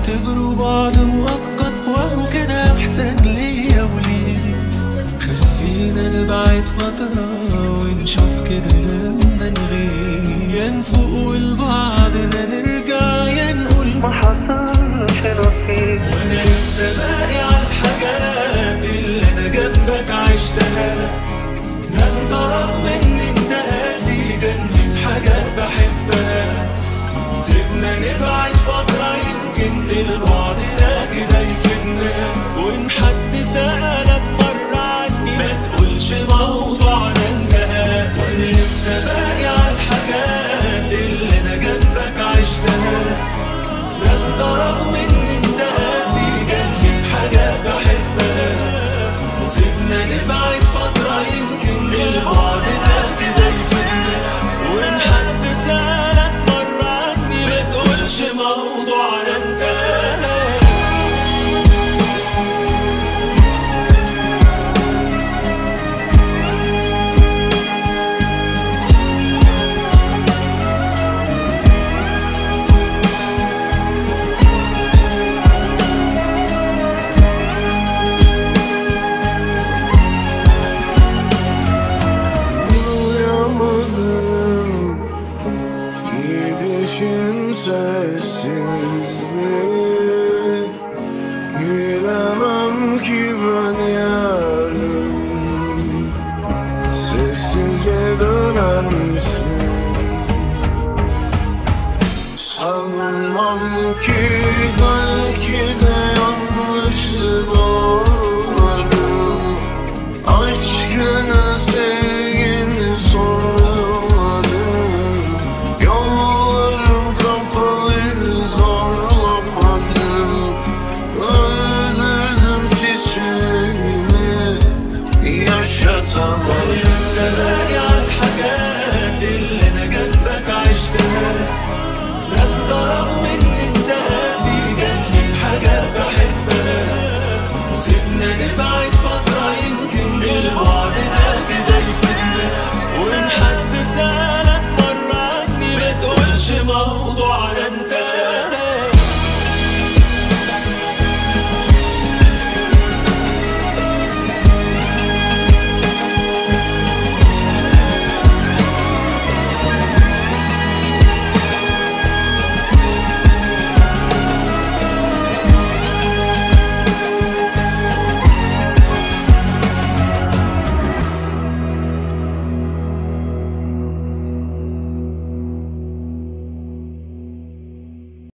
نعتبره بعض مؤقت وهو كده احسن ليا وليك خلينا نبعد فترة ونشوف كده لما نغيب يا نفوق لبعضنا نرجع يا نقول ما حصلش نصيب وانا لسه باقي على الحاجات اللي انا جنبك عشتها ده انت رغم ان انت قاسي كان فيك حاجات بحبها سيبنا نبعد فترة يمكن البعد ده كده يفيدنا وإن حد سألك مرة عني ما تقولش موضوعنا انتهى وأنا لسه باقي على الحاجات اللي أنا جنبك عشتها ده أنت رغم إن أنت قاسي كان فيك حاجات بحبها سيبنا نبعد فترة يمكن البعد ده كده يفيدنا وإن حد سألك مرة عني ما تقولش موضوعنا انتهى Uyuyamadım Gidişin sessizliği Bilemem ki ben yarın Sessizce döner misin Sanmam ki belki de yanlıştı doğru